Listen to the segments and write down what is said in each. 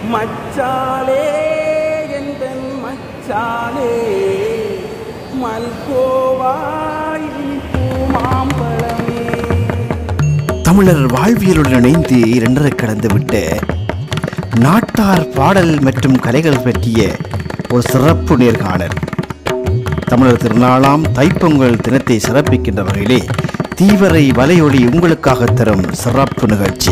மச்சாலே எந்த மச்சாலே மல்கோவாய் இனிப்பு மாம்பழமே தமிழர் வாழ்வியலுடன் இணைந்து இரண்டரை கடந்துவிட்ட நாட்டார் பாடல் மற்றும் கலைகள் பற்றிய ஒரு சிறப்பு நேர்காணல் தமிழர் திருநாளாம் தைப்பொங்கல் தினத்தை சிறப்பிக்கின்ற வகையிலே தீவரை வலையொலி உங்களுக்காக தரும் சிறப்பு நிகழ்ச்சி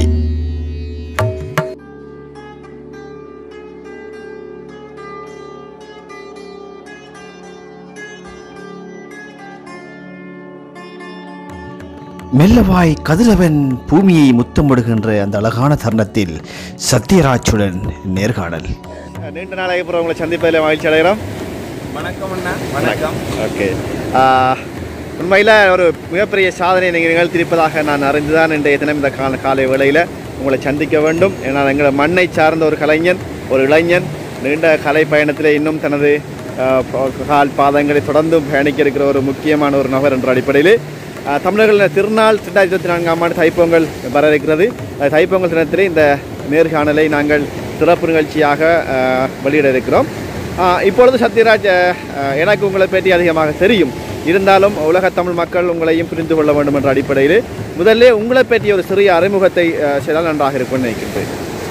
மெல்லவாய் கதிரவன் பூமியை முத்தமிடுகின்ற அந்த அழகான தருணத்தில் சத்யராஜுடன் நேர்காணல் நீண்ட நாளைக்கு அப்புறம் உங்களை சந்திப்பதில் மகிழ்ச்சி அடைகிறோம் வணக்கம் அண்ணா வணக்கம் ஓகே உண்மையில் ஒரு மிகப்பெரிய சாதனை நீங்கள் நிகழ்த்தியிருப்பதாக நான் அறிந்துதான் இன்றைய தினம் இந்த கால காலை வேளையில் உங்களை சந்திக்க வேண்டும் ஏன்னா எங்களை மண்ணை சார்ந்த ஒரு கலைஞன் ஒரு இளைஞன் நீண்ட கலை பயணத்தில் இன்னும் தனது ஆஹ், ப- கால் பாதங்களை தொடர்ந்து பயணிக்க இருக்கிற ஒரு முக்கியமான ஒரு நபர் என்ற அடிப்படையில் ஆஹ், தமிழர்களின் திருநாள் ரெண்டாயிரத்தி இருபத்தி நான்காம் ஆண்டு தைப்பொங்கல் வர இருக்கிறது அந்த தைப்பொங்கல் தினத்தில் இந்த நேர்காணலை நாங்கள் சிறப்பு நிகழ்ச்சியாக ஆஹ், வெளியிட இருக்கிறோம் ஆஹ் இப்பொழுது சத்யராஜ் ஆஹ் எனக்கு உங்களை பற்றி அதிகமாக தெரியும் இருந்தாலும் உலக தமிழ் மக்கள் உங்களையும் புரிந்து கொள்ள வேண்டும் என்ற அடிப்படையில் முதல்ல உங்களை பற்றிய ஒரு சிறிய அறிமுகத்தை ஆஹ் செய்தால் நன்றாக இருக்கும்னு நினைக்கின்றேன்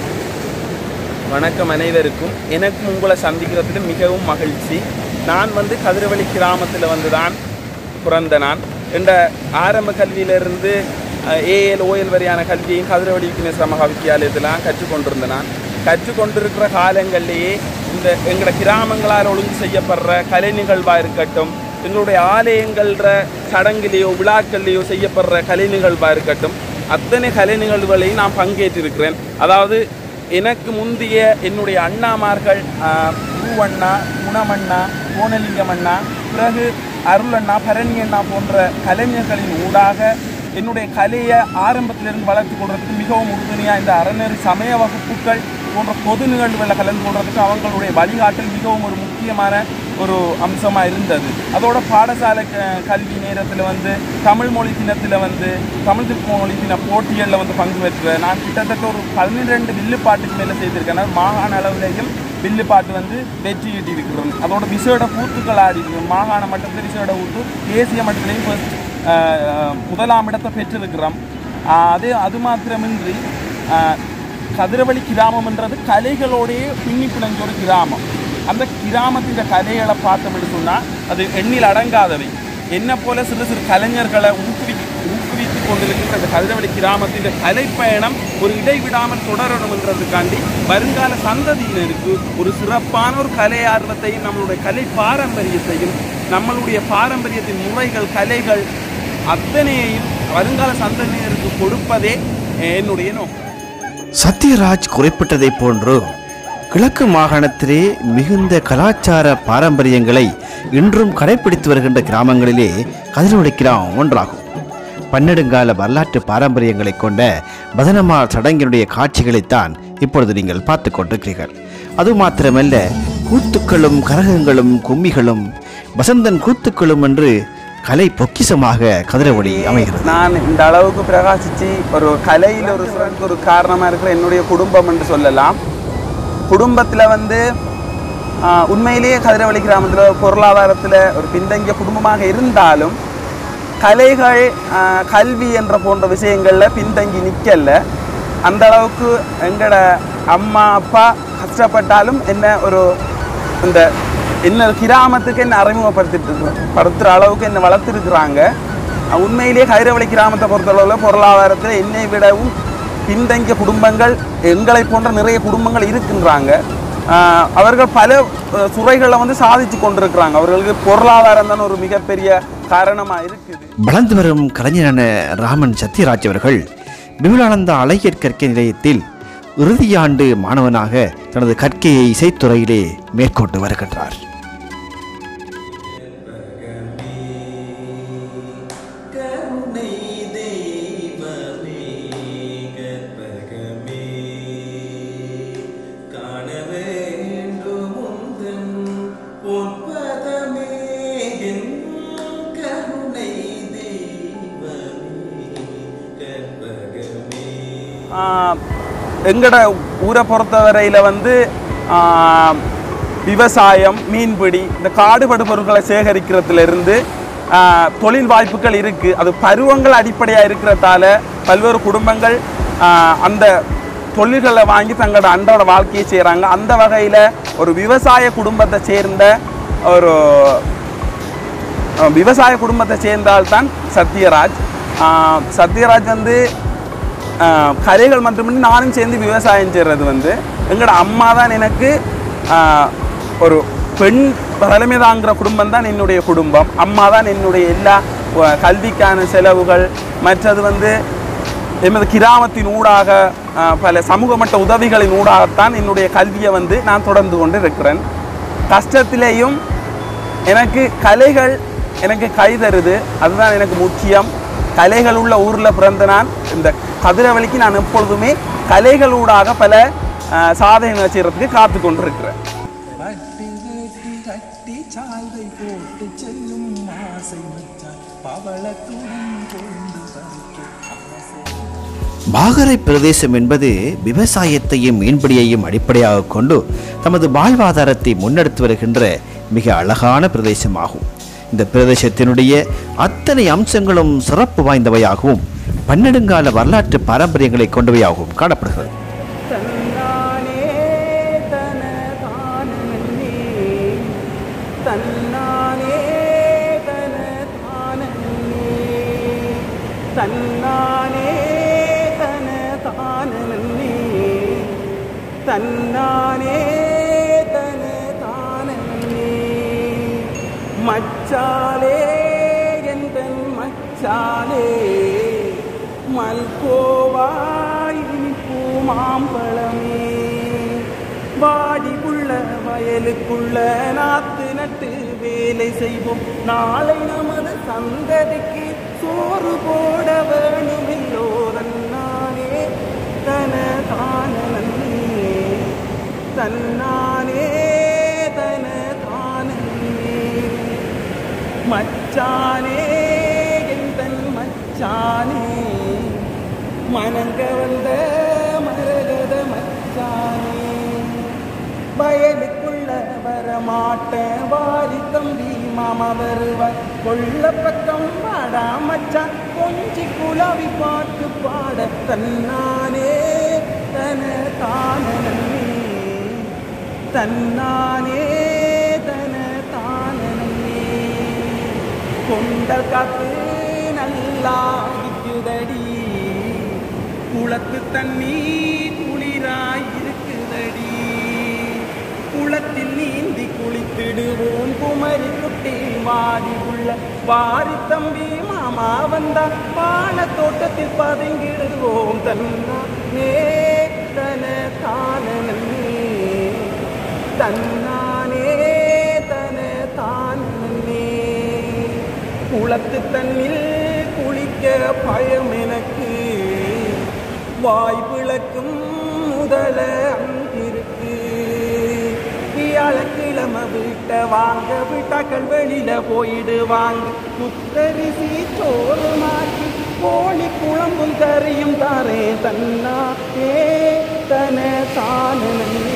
வணக்கம் அனைவருக்கும் எனக்கும் உங்களை சந்திக்கிறதுல மிகவும் மகிழ்ச்சி நான் வந்து கதிரவழி கிராமத்தில் வந்து தான் பிறந்த நான் என்ற ஆரம்ப கல்வியிலிருந்து ஏஎல் ஓஎல் வரையான கல்வியையும் கதிரவழி விக்னேஸ்வர மகா வித்தியாலயத்தில் கற்றுக்கொண்டிருந்த நான் கற்றுக்கொண்டிருக்கிற காலங்களிலேயே இந்த எங்களோட கிராமங்களால் ஒழுங்கு செய்யப்படுற கலை நிகழ்வாக இருக்கட்டும் எங்களுடைய ஆலயங்கள்ற சடங்குலேயோ விழாக்கள்லேயோ செய்யப்படுற கலை நிகழ்வாக இருக்கட்டும் அத்தனை கலை நிகழ்வுகளையும் நான் பங்கேற்றிருக்கிறேன் அதாவது எனக்கு முந்தைய என்னுடைய அண்ணாமார்கள் ஆஹ், பூவண்ணா குணமண்ணா கோணலிங்கம் அண்ணா பிறகு அருளண்ணா பரணி அண்ணா போன்ற கலைஞர்களின் ஊடாக என்னுடைய கலையை ஆரம்பத்திலிருந்து வளர்த்து கொள்றதுக்கு மிகவும் உறுதுணையாக இந்த அறநெறி சமய வகுப்புகள் போன்ற பொது நிகழ்வுகளில் கலந்து கொள்றதுக்கு அவங்களுடைய வழிகாட்டல் மிகவும் ஒரு முக்கியமான ஒரு அம்சமாக இருந்தது அதோட பாடசாலை க- கல்வி நேரத்தில் வந்து தமிழ் மொழி தினத்தில் வந்து தமிழ் மொழி தின போட்டிகளில் வந்து பங்கு பெற்ற நான் கிட்டத்தட்ட ஒரு பதினிரெண்டு வில்லுப்பாட்டுக்கு மேலே செய்திருக்கேன் அதாவது மாகாண அளவிலேயும் வில்லுப்பாட்டு வந்து வெற்றி ஈட்டியிருக்கிறோம் அதோட விசேட கூத்துக்கள் ஆடி இருக்கிறோம் மாகாண மட்டத்தில் விசேட கூத்து தேசிய மட்டத்திலையும் first, ஆஹ், ஆஹ், முதலாம் இடத்தை பெற்றிருக்கிறோம் ஆஹ், அது அது மாத்திரமின்றி ஆஹ், கதிரவழி கிராமம்ன்றது கலைகளோடையே பின்னி பிணைஞ்ச ஒரு கிராமம் அந்த கிராமத்தின் கலைகளை பார்த்தோம்னு சொன்னால் அது எண்ணில் அடங்காதவை என்ன போல சிறு சிறு கலைஞர்களை ஊக்குவி ஊக்குவித்து கொண்டிருக்கின்ற இந்த கதிரவழி கிராமத்தின் கலைப்பயணம் ஒரு இடைவிடாமல் தொடரணும்ன்றதுக்காண்டி வருங்கால சந்ததியினருக்கு ஒரு சிறப்பான ஒரு கலை ஆர்வத்தையும் நம்மளுடைய கலை பாரம்பரியத்தையும் நம்மளுடைய பாரம்பரியத்தின் முறைகள் கலைகள் அத்தனையையும் வருங்கால சந்ததியினருக்கு கொடுப்பதே என்னுடைய நோக்கம் சத்யராஜ் குறிப்பிட்டதைப் போன்று கிழக்கு மாகாணத்திலே மிகுந்த கலாச்சார பாரம்பரியங்களை இன்றும் கடைபிடித்து வருகின்ற கிராமங்களிலே கதிரொலி கிராமம் ஒன்றாகும் பன்னெடுங்கால வரலாற்று பாரம்பரியங்களை கொண்ட பதனமா சடங்கினுடைய காட்சிகளைத்தான் இப்பொழுது நீங்கள் பார்த்து கொண்டிருக்கிறீர்கள் அது மாத்திரமல்ல கூத்துக்களும் கரகங்களும் கும்மிகளும் வசந்தன் கூத்துக்களும் என்று கலை பொக்கிசமாக கதிரவொளி அமைகிறது நான் இந்த அளவுக்கு பிரகாசிச்சு ஒரு கலையில் ஒரு சிறந்த ஒரு காரணமாக இருக்கிற என்னுடைய குடும்பம் என்று சொல்லலாம் குடும்பத்தில் வந்து ஆஹ், உண்மையிலேயே கதிரவழி கிராமத்தில் பொருளாதாரத்தில் ஒரு பின்தங்கிய குடும்பமாக இருந்தாலும் கலைகள் ஆஹ், கல்வி என்ற போன்ற விஷயங்களில் பின்தங்கி நிற்கல அந்த அளவுக்கு எங்களோட அம்மா அப்பா கஷ்டப்பட்டாலும் என்ன ஒரு இந்த என்ன கிராமத்துக்கு என்ன அறிமுகப்படுத்திட்டு படுத்துகிற அளவுக்கு என்ன வளர்த்துருக்குறாங்க அஹ் உண்மையிலேயே கதிரவழி கிராமத்தை பொறுத்தளவில் பொருளாதாரத்தில் என்னை விடவும் பின்தங்கிய குடும்பங்கள் எங்களை போன்ற நிறைய குடும்பங்கள் இருக்கின்றாங்க ஆஹ் அவர்கள் பல அஹ், துறைகளில் வந்து சாதிச்சு கொண்டிருக்கிறாங்க அவர்களுக்கு பொருளாதாரம் தான் ஒரு மிகப்பெரிய காரணமாக இருக்குது வளர்ந்து வரும் கலைஞரான ராமன் சத்யராஜ் அவர்கள் விமலானந்தா அழகியற் கற்கை நிலையத்தில் இறுதியாண்டு மாணவனாக தனது கற்கையை இசைத்துறையிலே மேற்கொண்டு வருகின்றார் கருணை தெய்வமே கற்பகமே காண வேண்டும் உந்தன் பொற்பதமே என் கருணை தெய்வமே கற்பகமே ஆஹ் எங்கட ஊரை பொறுத்தவரையில் வந்து ஆஹ், விவசாயம் மீன்பிடி இந்த காடுபடு பொருட்களை சேகரிக்கிறதுல இருந்து ஆஹ், தொழில் வாய்ப்புகள் இருக்குது அது பருவங்கள் அடிப்படையாக இருக்கிறதால பல்வேறு குடும்பங்கள் ஆஹ், அந்த தொழில்களை வாங்கி தங்களோட அன்றாட வாழ்க்கையை செய்கிறாங்க அந்த வகையில் ஒரு விவசாய குடும்பத்தை சேர்ந்த ஒரு அஹ் விவசாய குடும்பத்தை சேர்ந்தால்தான் சத்யராஜ் ஆஹ் சத்யராஜ் வந்து ஆஹ் கலைகள் மட்டுமின்றி நானும் சேர்ந்து விவசாயம் செய்கிறது வந்து எங்களோட அம்மா தான் எனக்கு ஆஹ் ஒரு பெண் தலைமை தாங்கிற குடும்பம் தான் என்னுடைய குடும்பம் அம்மா தான் என்னுடைய எல்லா அஹ் கல்விக்கான செலவுகள் மற்றது வந்து எமது கிராமத்தின் ஊடாக ஆஹ் பல சமூக மட்ட உதவிகளின் ஊடாகத்தான் என்னுடைய கல்வியை வந்து நான் தொடர்ந்து கொண்டு இருக்கிறேன் கஷ்டத்திலேயும் எனக்கு கலைகள் எனக்கு கை தருது அதுதான் எனக்கு முக்கியம் கலைகள் உள்ள ஊரில் பிறந்த நான் இந்த கதிரவழிக்கு நான் எப்பொழுதுமே கலைகளூடாக பல ஆஹ், சாதனைகளை செய்கிறதுக்கு காத்து கொண்டிருக்கிறேன் பட்டு வேட்டி கட்டி சால்வை போட்டு செல்லும் ஆசை மச்சான் பவளத்துடன் கொண்டு பறிக்க ஆசை பாகரை பிரதேசம் என்பது விவசாயத்தையும் மீன்பிடியையும் அடிப்படையாக கொண்டு தமது வாழ்வாதாரத்தை முன்னெடுத்து வருகின்ற மிக அழகான பிரதேசமாகும் இந்த பிரதேசத்தினுடைய அத்தனை அம்சங்களும் சிறப்பு வாய்ந்தவையாகவும் பன்னெடுங்கால வரலாற்று பாரம்பரியங்களை கொண்டவையாகவும் காணப்படுகிறது தன்னானே தன தானே தன்னானே தன தானே தன்னானே தன தானே தன்னானே தன தானே மச்சாலே எந்தன் மச்சாலே மல்கோவாய் இனிப்பு மாம்பழமே வாடிக்குள்ள வயலுக்குள்ள நாத்து நட்டு வேலை செய்வோம் நாளை நமது சந்ததிக்கு சோறு போட வேணுமில்லோ தன்னானே தன தானே தன்னானே தன தானே மச்சானே எந்தன் மச்சானே மனங்க வந்த மரகத மச்சானே வயலுக்குள்ள வரமாட்டேன் வாரி தம்பி மாமா வருவார் கொள்ள பக்கம் வாடா மச்சான் கொஞ்சி குழவி பாட்டு பாட தன்னானே தன தானே தன்னானே தன தானே கொண்ட காத்து நல்லா அடிக்குதடி குளத்து தண்ணி குளிராய் இருக்குதடி குளத்தில் நீந்தி குளித்திடுவோம் குமரி குட்டி மாடி உள்ள வாரி தம்பி மாமா வந்தா பான தோட்டத்தில் பதுங்கிடுவோம் தன்னா நே தன தானே தன்னானே தன தானே குளத்து தண்ணில் குளிக்க பயம் எனக்கு வாய் விளக்கும் முதல அங்கிருக்கு வியாழக்கிழமை வீட்ட வாங்க விட்டாக்கள் வெளியில போயிடுவாங்க முத்தரிசி சோறு மாற்றி கோழி குழம்பும் கறியும் தாரே தன்னா ஏ தன தானே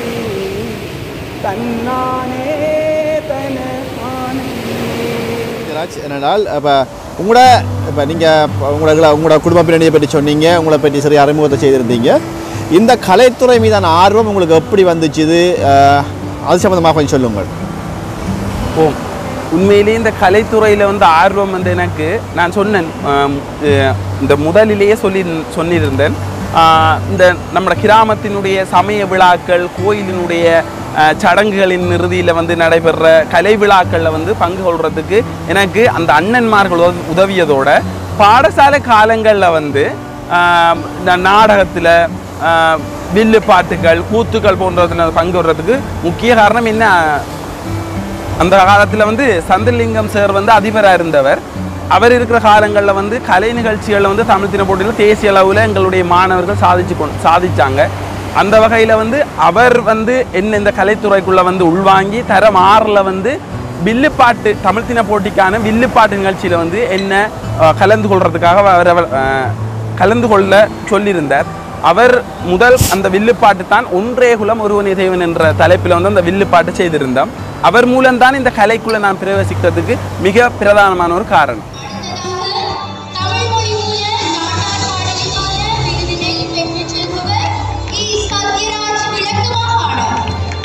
தன்னானே தன தானே ராஜ் என்னென்னால் இப்போ உங்களோட இப்போ நீங்கள் உங்களோட உங்களோட குடும்ப பின்னணியை பற்றி சொன்னீங்க உங்களை பற்றி சரி அறிமுகத்தை செய்திருந்தீங்க இந்த கலைத்துறை மீதான ஆர்வம் உங்களுக்கு எப்படி வந்துச்சு இது அஹ், அது சம்மந்தமாக கொஞ்சம் சொல்லுங்கள் ஓ உண்மையிலேயே இந்த கலைத்துறையில் வந்து ஆர்வம் வந்து எனக்கு நான் சொன்னேன் ஆம், அஹ், இந்த முதலிலேயே சொல்லி சொல்லியிருந்தேன் ஆஹ், இந்த நம்ம கிராமத்தினுடைய சமய விழாக்கள் கோயிலினுடைய ஆஹ், சடங்குகளின் இறுதியில் வந்து நடைபெற கலை விழாக்களில் வந்து பங்கு கொள்றதுக்கு எனக்கு அந்த அண்ணன்மார்கள் உத- உதவியதோட பாடசாலை காலங்களில் வந்து நாடகத்தில் வில்லு பாட்டுகள் கூத்துக்கள் போன்றதில் பங்கு கொள்றதுக்கு முக்கிய காரணம் என்ன அந்த காலத்தில் வந்து சந்திரலிங்கம் சார் வந்து அதிபராக இருந்தவர் அவர் இருக்கிற காலங்களில் வந்து கலை நிகழ்ச்சிகளில் வந்து தமிழ் தின போட்டியில் தேசிய அளவில் எங்களுடைய மாணவர்கள் சாதிச்சு கொண் சாதிச்சாங்க அந்த வகையில் வந்து அவர் வந்து என்ன இந்த கலைத்துறைக்குள்ளே வந்து உள்வாங்கி தரம் ஆறில் வந்து வில்லுப்பாட்டு தமிழ் தின போட்டிக்கான வில்லுப்பாட்டு நிகழ்ச்சியில் வந்து என்ன அஹ், கலந்து கொள்றதுக்காக அவர் அவர், அஹ், கலந்து கொள்ள சொல்லியிருந்தார் அவர் முதல் அந்த வில்லுப்பாட்டு தான் ஒன்றே குலம் ஒருவனே தேவன் என்ற தலைப்பில் வந்து அந்த வில்லுப்பாட்டு செய்திருந்தோம் அவர் மூலம்தான் இந்த கலைக்குள்ள நான் பிரவேசிக்கிறதுக்கு மிக பிரதானமான ஒரு காரணம் தமிழ் மொழி மூல நாட்டார் பாடலுக்கான விருதினை பெற்றுச் செல்பவர் இ. சத்யராஜ் கிழக்கு மாகாணம்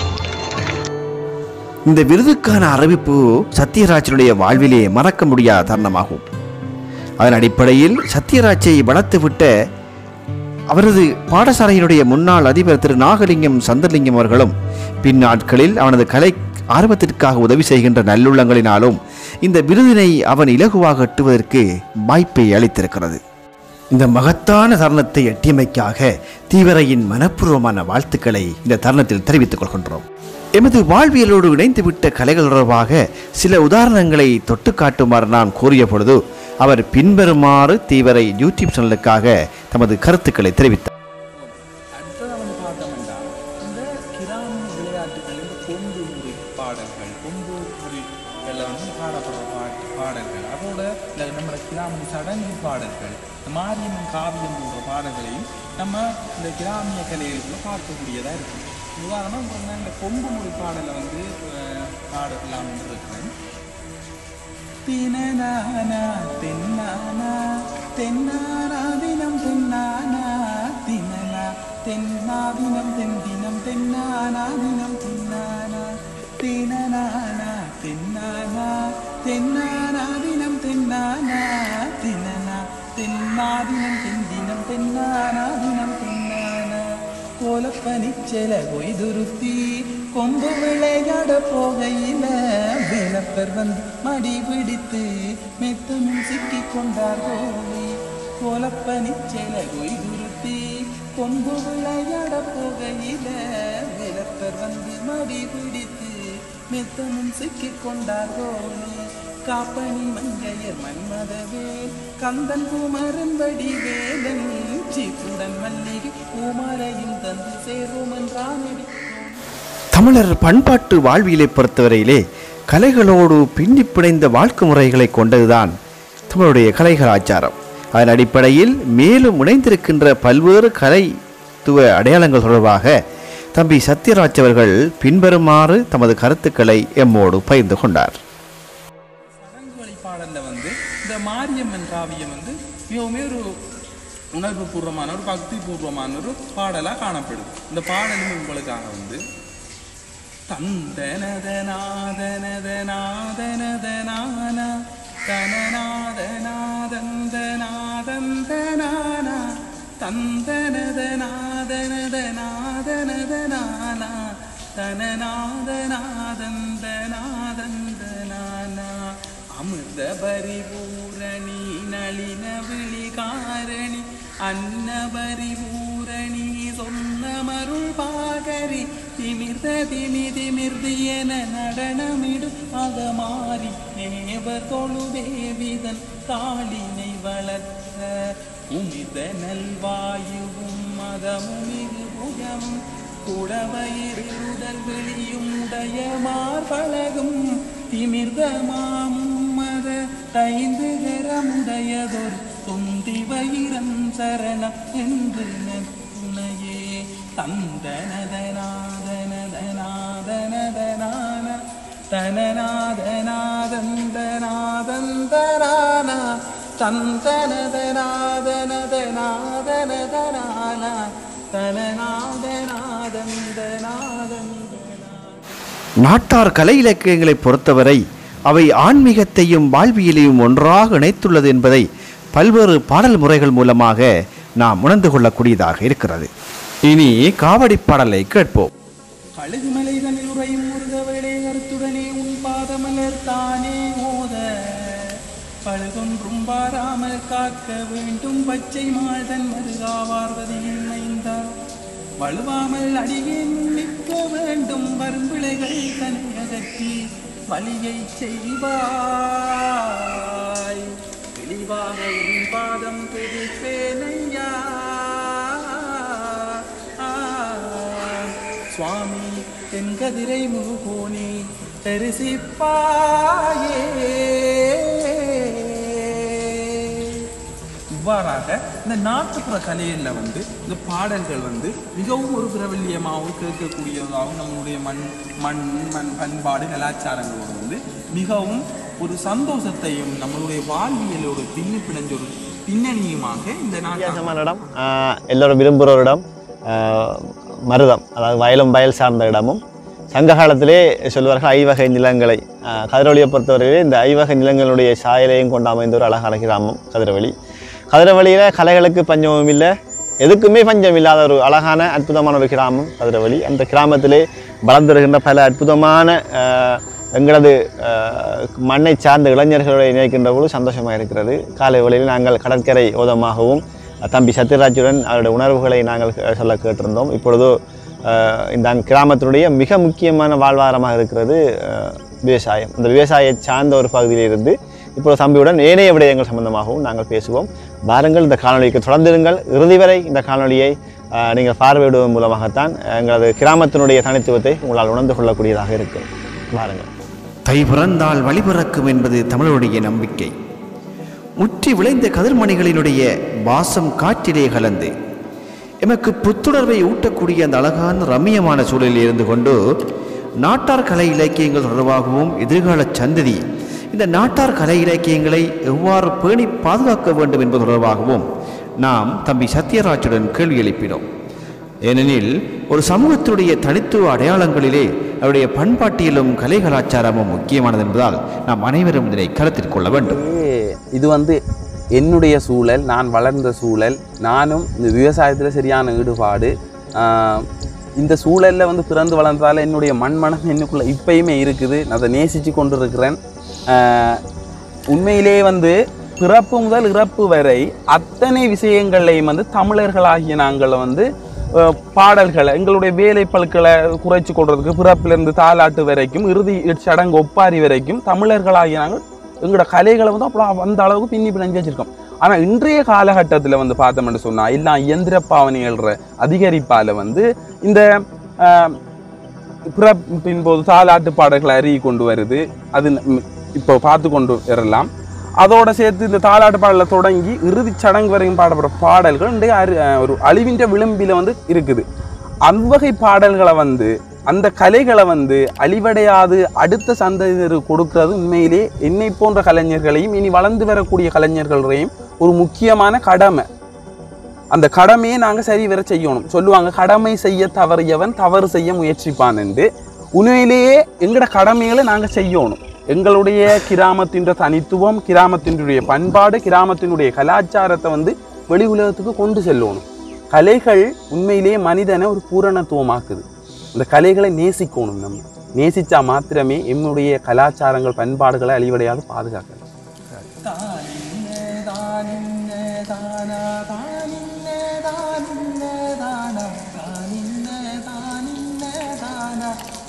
இந்த விருதுக்கான அறிவிப்பு சத்யராஜனுடைய வாழ்விலே மறக்க முடியாத தருணமாகும் அதன் அடிப்படையில் சத்யராஜை வளர்த்துவிட்ட அவரது பாடசாலையினுடைய முன்னாள் அதிபர் திரு நாகலிங்கம் சந்திரலிங்கம் அவர்களும் பின்னாட்களில் அவனது கலை ஆர்வத்திற்காக உதவி செய்கின்ற நல்லுள்ளங்களினாலும் இந்த விருதினை அவன் இலகுவாக எட்டுவதற்கு வாய்ப்பை அளித்திருக்கிறது இந்த மகத்தான தருணத்தை எட்டியமைக்காக தீவிரையின் மனப்பூர்வமான வாழ்த்துக்களை இந்த தருணத்தில் தெரிவித்துக் கொள்கின்றோம் எமது வாழ்வியலோடு இணைந்துவிட்ட கலைகள் தொடர்பாக சில உதாரணங்களை தொட்டு காட்டுமாறு நான் கூறிய பொழுது அவர் பின்வருமாறு தீவிரை யூடியூப் சேனலுக்காக தமது கருத்துக்களை தெரிவித்தார் அடுத்ததாக வந்து பார்த்தோம்னா இந்த கிராம விளையாட்டுகள் இந்த கொம்பு முறை பாடல்கள் கொம்பு முறைகளில் வந்து பாடப்படுற பாட்டு பாடல்கள் அதோட இந்த நம்ம கிராம சடங்கு பாடல்கள் இந்த மாரியம்மன் காவியம் போன்ற பாடல்களையும் நம்ம இந்த கிராமிய கலைகளுக்குள்ள பார்க்கக்கூடியதாக இருக்குது உதாரணம் பார்த்தீங்கன்னா இந்த கொம்பு மொழி பாடலை வந்து அஹ், பாடலாம் என்று இருக்கிறேன் தினநானா தென்னானா தென்னானா தினம் தென்னானா தினனா தென்னா தினம் தென்தினம் தென்னானா தினம் தென்னானா தினநானா தென்னானா தென்னானா தினம் தென்னானா தினனா தென்னா தினம் தென்தினம் தென்னானா தினம் தென்னானா கோலப்பனிச்செல கொய்துருத்தி கொம்பு விளையாட போகையில வேலப்பர் வந்து மடி பிடித்து மெத்தமும் சிக்கி கொண்டார் கோழி கோலப்பனிச்செல கொய்துருத்தி கொம்பு விளையாட போகையில வேலப்பர் வந்து மடி பிடித்து மெத்தமும் சிக்கி கொண்டார் கோழி காப்பனி மங்கையர் மன்மதவேல் கந்தன் குமரன் வடிவேலன் சீப்புடன் மல்லிகை பூமாலையும் தந்து சேரும் என்றானடி தமிழர் பண்பாட்டு வாழ்வியலை பொறுத்தவரையிலே கலைகளோடு பின்னி பிணைந்த வாழ்க்கை முறைகளை கொண்டதுதான் தமிழுடைய கலை கலாச்சாரம் அதன் அடிப்படையில் மேலும் இணைந்திருக்கின்ற பல்வேறு கலைத்துவ அடையாளங்கள் தொடர்பாக தம்பி சத்யராஜ் அவர்கள் பின்வருமாறு தமது கருத்துக்களை எம்மோடு பகிர்ந்து கொண்டார் சடங்கு வழிபாடல்ல வந்து இந்த மாரியம்மன் காவியம் வந்து மிகவுமே ஒரு உணர்வு பூர்வமான ஒரு பக்தி பூர்வமான ஒரு பாடலாக காணப்படும் இந்த பாடலும் உங்களுக்காக வந்து தந்தனதநாதனதநாதனதனானா தனநாதநாதந்தநாதந்தனானா தந்தனதநாதனதநாதனதனானா தனநாதநாதந்தநாதந்தனானா அமிர்த பரிபூரணி நளின விழிகாரணி அன்னபரிபூரணி சொன்னமருள் பாகரி திமிர்த திமி திமிர்தி என நடனமிடு அகமாறி நேவர் தொழுதேவிதன் தாளினை வளர்த்த உமித நல்வாயுவும் மதமும் மிகு புயமும் குடவயிறுதல் வெளியும் உடைய மார்பழகும் திமிர்த மாமும் மத தைந்து கரமுடையதொரு தொந்தி வயிரம் சரணம் என்று நத்துணையே தந்தனதநாதனதநாதனதனான தனநாதநாதந்தநாதந்தரான தந்தனதநாதனதநாதனதனான தனநாதநாதந்தநாதந்தனா நாட்டார் கலை இலக்கியங்களை பொறுத்தவரை அவை ஆன்மீகத்தையும் வாழ்வியலையும் ஒன்றாக இணைத்துள்ளது என்பதை பல்வேறு பாடல் முறைகள் மூலமாக நாம் உணர்ந்து கொள்ளக்கூடியதாக இருக்கிறது இனி காவடி பாடலை கேட்போம் கழுகுமலை தனில் உறையும் முருகவளே கருத்துடனே உன் பாதமலர் தானே ஓத பழுதொன்றும் பாராமல் காக்க வேண்டும் பச்சை மாழ்தன் மருகாவார்வதியின் மைந்தா வலுவாமல் அடியேன் நிற்க வேண்டும் வரும்பிழைகள் தன்னை அகற்றி வழியை செய்வாய் தெளிவாக உன் பாதம் பிடிப்பேனையா சுவாமி தென்கதிரை முகோனி தரிசிப்பாயே இவ்வாறாக இந்த நாட்டுப்புற கலைகளில் வந்து இந்த பாடல்கள் வந்து மிகவும் ஒரு பிரபல்யமாகவும் கேட்கக்கூடியதாகவும் நம்மளுடைய மண் மண் மண் பண்பாடு கலாச்சாரங்களோட வந்து மிகவும் ஒரு சந்தோஷத்தையும் நம்மளுடைய வாழ்வியலோட பின்னி பிணைஞ்ச ஒரு பின்னணியுமாக இந்த நாட்டு வித்தியாசமான இடம் ஆஹ் எல்லோரும் விரும்புகிற ஒரு இடம் ஆஹ் மருதம் அதாவது வயலும் வயல் சார்ந்த இடமும் சங்க காலத்திலே சொல்வார்கள் ஐவகை நிலங்களை ஆஹ் கதிரவழியை பொறுத்தவரையிலே இந்த ஐவகை நிலங்களுடைய சாயலையும் கொண்டு அமைந்த ஒரு அழகான கிராமம் கதிரவழி கதிரவழியில் கலைகளுக்கு பஞ்சமும் இல்லை எதுக்குமே பஞ்சம் இல்லாத ஒரு அழகான அற்புதமான ஒரு கிராமம் கதிரவழி அந்த கிராமத்திலே வளர்ந்து வருகின்ற பல அற்புதமான ஆஹ் எங்களது ஆஹ், மண்ணை சார்ந்த இளைஞர்களை இணைக்கின்ற பொழுது சந்தோஷமாக இருக்கிறது காலை வேளையில் நாங்கள் கடற்கரை ஓதமாகவும் தம்பி சத்யராஜுடன் அவருடைய உணர்வுகளை நாங்கள் கே- சொல்ல கேட்டிருந்தோம் இப்பொழுது ஆஹ், இந்த கிராமத்தினுடைய மிக முக்கியமான வாழ்வாதாரமாக இருக்கிறது ஆஹ், விவசாயம் இந்த விவசாய சார்ந்த ஒரு பகுதியிலிருந்து இப்பொழுது தம்பியுடன் ஏனைய விடயங்கள் சம்பந்தமாகவும் நாங்கள் பேசுவோம் வாருங்கள் இந்த காணொளிக்கு தொடர்ந்திருங்கள் இறுதி வரை இந்த காணொளியை ஆஹ், நீங்கள் பார்வையிடுவதன் மூலமாகத்தான் எங்களது கிராமத்தினுடைய தனித்துவத்தை உங்களால் உணர்ந்து கொள்ளக்கூடியதாக இருக்கும் வாருங்கள் தை பிறந்தால் வழி பிறக்கும் என்பது தமிழருடைய நம்பிக்கை முற்றி விளைந்த கதிர்மணிகளினுடைய வாசம் காற்றிலே கலந்து எமக்கு புத்துணர்வை ஊட்டக்கூடிய அந்த அழகான ரம்மியமான சூழலில் இருந்து கொண்டு நாட்டார் கலை இலக்கியங்கள் தொடர்பாகவும் எதிர்கால சந்ததி இந்த நாட்டார் கலை இலக்கியங்களை எவ்வாறு பேணி பாதுகாக்க வேண்டும் என்பது தொடர்பாகவும் நாம் தம்பி சத்யராஜுடன் கேள்வி எழுப்பினோம் ஏனெனில் ஒரு சமூகத்தினுடைய தனித்துவ அடையாளங்களிலே அவருடைய பண்பாட்டியலும் கலை கலாச்சாரமும் முக்கியமானது என்பதால் நாம் அனைவரும் இதனை கருத்தில் கொள்ள வேண்டும் இது வந்து என்னுடைய சூழல் நான் வளர்ந்த சூழல் நானும் இந்த விவசாயத்தில் சரியான ஈடுபாடு ஆஹ் இந்த சூழலில் வந்து பிறந்து வளர்ந்ததால் என்னுடைய மண்மனம் என்னுக்குள்ள இப்பயுமே இருக்குது நான் அதை நேசித்து கொண்டு இருக்கிறேன் ஆஹ் உண்மையிலே வந்து பிறப்பு முதல் இறப்பு வரை அத்தனை விஷயங்களையும் வந்து தமிழர்களாகிய நாங்கள் வந்து அஹ், பாடல்களை எங்களுடைய வேலை பழுக்களை குறைச்சி கொள்றதுக்கு பிறப்பிலிருந்து தாலாட்டு வரைக்கும் இறுதி சடங்கு ஒப்பாரி வரைக்கும் தமிழர்களாகிய நாங்கள் எங்களோட கலைகளை வந்து அவ்வளோ அந்த அளவுக்கு பின்னி பிணைஞ்சு வச்சிருக்கோம் ஆனால் இன்றைய காலகட்டத்தில் வந்து பார்த்தோம்னு சொன்னால் எல்லாம் இயந்திர பாவனைகள்ற அதிகரிப்பால் வந்து இந்த ஆஹ், பிறப்பின் போது தாலாட்டு பாடல்களை அறிய கொண்டு வருது அது ந- இப்போ பார்த்து கொண்டு வரலாம் அதோட சேர்த்து இந்த தாலாட்டு பாடலை தொடங்கி இறுதிச் சடங்கு வரைக்கும் பாடப்படுற பாடல்கள் இன்றைய அறி அஹ் ஒரு அழிவின்ற விளிம்பில் வந்து இருக்குது அவ்வகை பாடல்களை வந்து அந்த கலைகளை வந்து அழிவடையாது அடுத்த சந்ததியினருக்கு கொடுக்கிறது உண்மையிலே என்னை போன்ற கலைஞர்களையும் இனி வளர்ந்து வரக்கூடிய கலைஞர்களையும் ஒரு முக்கியமான கடமை அந்த கடமையை நாங்கள் சரி வர செய்யணும் சொல்லுவாங்க கடமை செய்ய தவறியவன் தவறு செய்ய முயற்சிப்பான் என்று உண்மையிலேயே எங்களோட கடமைகளை நாங்கள் செய்யணும் எங்களுடைய கிராமத்தின் தனித்துவம் கிராமத்தினுடைய பண்பாடு கிராமத்தினுடைய கலாச்சாரத்தை வந்து வெளி உலகத்துக்கு கொண்டு செல்லணும் கலைகள் உண்மையிலேயே மனிதனை ஒரு பூரணத்துவமாக்குது இந்த கலைகளை நேசிக்கணும் நம்ம நேசிச்சா மாத்திரமே எம்முடைய கலாச்சாரங்கள் பண்பாடுகளை அழிவடையாது பாதுகாக்கலாம் தானின்னே தானின்னே தானா தானின்னே தானின்னே தானா தானின்னே தானின்னே தானா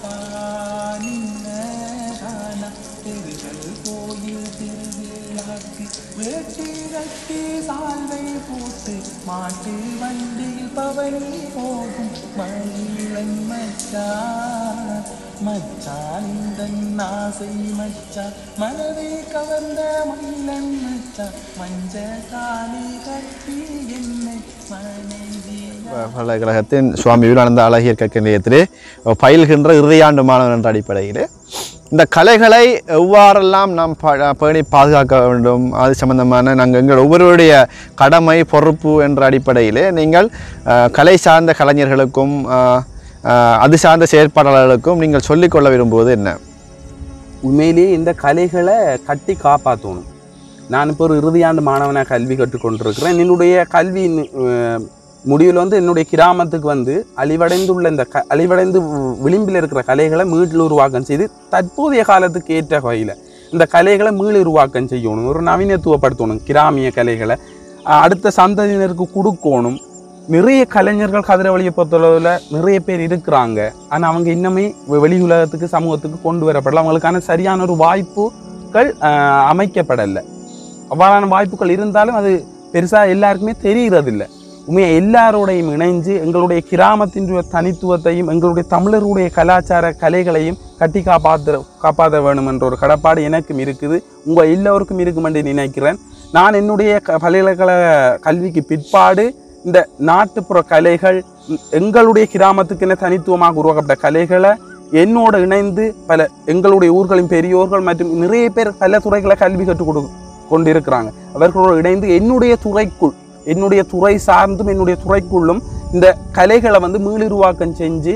தானின்னே தானா தெருகள் கோயில் திருவிழாக்கு வேட்டி கட்டி சால்வை போட்டு மாட்டு வண்டியில் பவனி போகும் மயிலன் மச்சான் மச்சான் இந்த ஆசை மச்சான் மனதை கவர்ந்த மயிலன் மச்சான் மஞ்ச காலி கட்டி என்னை மனைவி பல்கலைக்கழகத்தின் சுவாமி விவேகானந்த அழகியர் கற்கை நிலையத்திலே பயில்கின்ற இறுதியாண்டு மாணவன் என்ற அடிப்படையில் இந்த கலைகளை எவ்வாறெல்லாம் நாம் ப- பேணி பாதுகாக்க வேண்டும் அது சம்பந்தமான நாங்கள் எங்கள் ஒவ்வொருவருடைய கடமை பொறுப்பு என்ற அடிப்படையிலே நீங்கள் அஹ், கலை சார்ந்த கலைஞர்களுக்கும் அஹ், அஹ், அது சார்ந்த செயற்பாட்டாளர்களுக்கும் நீங்கள் சொல்லிக்கொள்ள விரும்புவது என்ன உண்மையிலேயே இந்த கலைகளை கட்டி காப்பாற்றணும் நான் இப்போ ஒரு இறுதியாண்டு மாணவனாக கல்வி கற்றுக்கொண்டிருக்கிறேன் என்னுடைய கல்வி முடிவில் வந்து என்னுடைய கிராமத்துக்கு வந்து அழிவடைந்துள்ள இந்த க அழிவடைந்து வி- விளிம்பில் இருக்கிற கலைகளை மீள் உருவாக்கம் செய்து தற்போதைய காலத்துக்கு ஏற்ற வகையில் இந்த கலைகளை மீள் உருவாக்கம் செய்யணும் ஒரு நவீனத்துவப்படுத்தணும் கிராமிய கலைகளை அஹ் அடுத்த சந்ததியினருக்கு கொடுக்கணும் நிறைய கலைஞர்கள் கதிரவழியை பொறுத்தளவில் நிறைய பேர் இருக்கிறாங்க ஆனால் அவங்க இன்னுமே வெ- வெளி உலகத்துக்கு சமூகத்துக்கு கொண்டு வரப்படல அவங்களுக்கான சரியான ஒரு வாய்ப்புகள் ஆஹ், அமைக்கப்படலை அவ்வாறான வாய்ப்புகள் இருந்தாலும் அது பெருசாக எல்லாருக்குமே தெரிகிறதில்ல உண்மையை எல்லாரோடையும் இணைஞ்சு எங்களுடைய கிராமத்தின் தனித்துவத்தையும் எங்களுடைய தமிழருடைய கலாச்சார கலைகளையும் கட்டி காப்பாற்ற காப்பாற்ற வேணும் என்ற ஒரு கடப்பாடு எனக்கும் இருக்குது உங்கள் எல்லோருக்கும் இருக்கும் என்று நினைக்கிறேன் நான் என்னுடைய க- பல்கலைக்கழக கல்விக்கு பிற்பாடு இந்த நாட்டுப்புற கலைகள் ம், எங்களுடைய கிராமத்துக்கென தனித்துவமாக உருவாக்கப்பட்ட கலைகளை என்னோடு இணைந்து பல எங்களுடைய ஊர்களின் பெரியோர்கள் மற்றும் நிறைய பேர் பல துறைகளை கல்வி கற்றுக் கொடு கொண்டிருக்கிறாங்க அவர்களோடு இணைந்து என்னுடைய துறைக்குள் என்னுடைய துறை சார்ந்தும் என்னுடைய துறைக்குள்ளும் இந்த கலைகளை வந்து மீளுருவாக்கம் செஞ்சு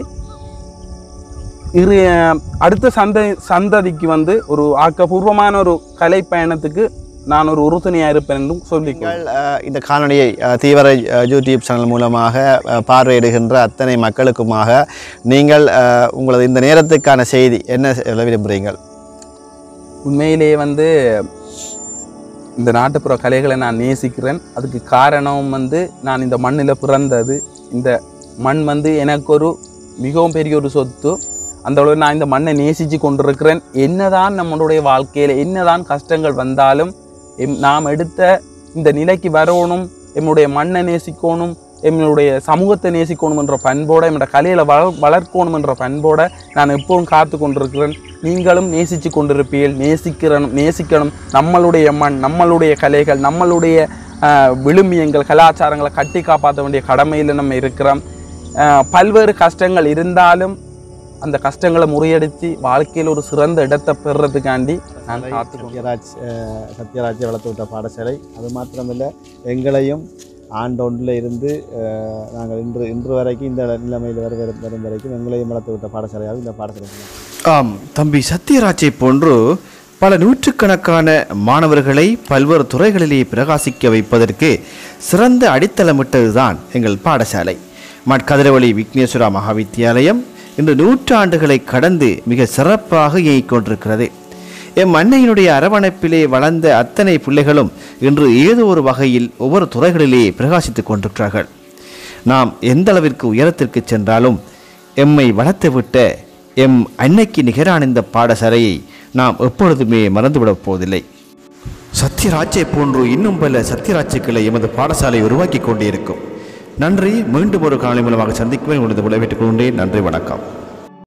இரு அடுத்த சந்த சந்ததிக்கு வந்து ஒரு ஆக்கப்பூர்வமான ஒரு கலை பயணத்துக்கு நான் ஒரு உறுதுணையாக இருப்பேன் என்றும் சொல்லிக்கொள்கிறேன் நீங்கள் அஹ், இந்த காணொளியை அஹ், தீவிர அஹ், யூடியூப் சேனல் மூலமாக அஹ், பார்வையிடுகின்ற அத்தனை மக்களுக்குமாக நீங்கள் அஹ், உங்களது இந்த நேரத்துக்கான செய்தி என்ன சொல்ல விரும்புகிறீங்கள் உண்மையிலேயே வந்து இந்த நாட்டுப்புற கலைகளை நான் நேசிக்கிறேன் அதுக்கு காரணம் வந்து நான் இந்த மண்ணில் பிறந்தது இந்த மண் வந்து எனக்கு ஒரு மிகவும் பெரிய ஒரு சொத்து அந்த அளவு நான் இந்த மண்ணை நேசித்து கொண்டிருக்கிறேன் என்னதான் நம்மளுடைய வாழ்க்கையில் என்னதான் கஷ்டங்கள் வந்தாலும் எம் நாம் எடுத்த இந்த நிலைக்கு வரணும் எம்முடைய மண்ணை நேசிக்கணும் எம்முடைய சமூகத்தை நேசிக்கணும் என்ற பண்போட என்னோட கலையில் வள வளர்க்கணும் என்ற பண்போட நான் எப்பவும் காத்து கொண்டிருக்கிறேன் நீங்களும் நேசித்து கொண்டிருப்பீர்கள் நேசிக்கிறனும் நேசிக்கணும் நம்மளுடைய மண் நம்மளுடைய கலைகள் நம்மளுடைய ஆஹ், விழுமியங்கள் கலாச்சாரங்களை கட்டி காப்பாற்ற வேண்டிய கடமையில் நம்ம இருக்கிறோம் ஆஹ், பல்வேறு கஷ்டங்கள் இருந்தாலும் அந்த கஷ்டங்களை முறியடித்து வாழ்க்கையில் ஒரு சிறந்த இடத்தை பெறுறதுக்காண்டி நான் காத்து சத்யராஜ் அஹ், சத்யராஜை வளர்த்து விட்ட பாடசாலை அது மாத்திரமில்லை எங்களையும் ஆண்டொன்றில் இருந்து அஹ், நாங்கள் இன்று இன்று வரைக்கும் இந்த நிலைமையில் வரும் வரும் வரும் வரைக்கும் எங்களையும் வளர்த்து விட்ட பாடசாலையாக இந்த பாடசாலை ஆம் தம்பி சத்யராஜை போன்று பல நூற்றுக்கணக்கான மாணவர்களை பல்வேறு துறைகளிலே பிரகாசிக்க வைப்பதற்கு சிறந்த அடித்தளமிட்டதுதான் எங்கள் பாடசாலை மட்கதிரவழி விக்னேஸ்வரா மகாவித்தியாலயம் இன்று நூற்றாண்டுகளை கடந்து மிக சிறப்பாக இயங்கிக் கொண்டிருக்கிறது எம் அன்னையினுடைய அரவணைப்பிலே வளர்ந்த அத்தனை பிள்ளைகளும் இன்று ஏதோ ஒரு வகையில் ஒவ்வொரு துறைகளிலே பிரகாசித்துக் கொண்டிருக்கிறார்கள் நாம் எந்த அளவிற்கு உயரத்திற்கு சென்றாலும் எம்மை வளர்த்துவிட்ட எம் அன்னைக்கு நிகரான இந்த பாடசாலையை நாம் எப்பொழுதுமே மறந்துவிடப் போவதில்லை சத்யராஜை போன்று இன்னும் பல சத்யராஜ்யங்களை எமது பாடசாலை உருவாக்கி கொண்டே இருக்கும் நன்றி மீண்டும் ஒரு காலை மூலமாக சந்திக்குவேன் உங்களது விளைவிட்டுக் கொண்டேன் நன்றி வணக்கம்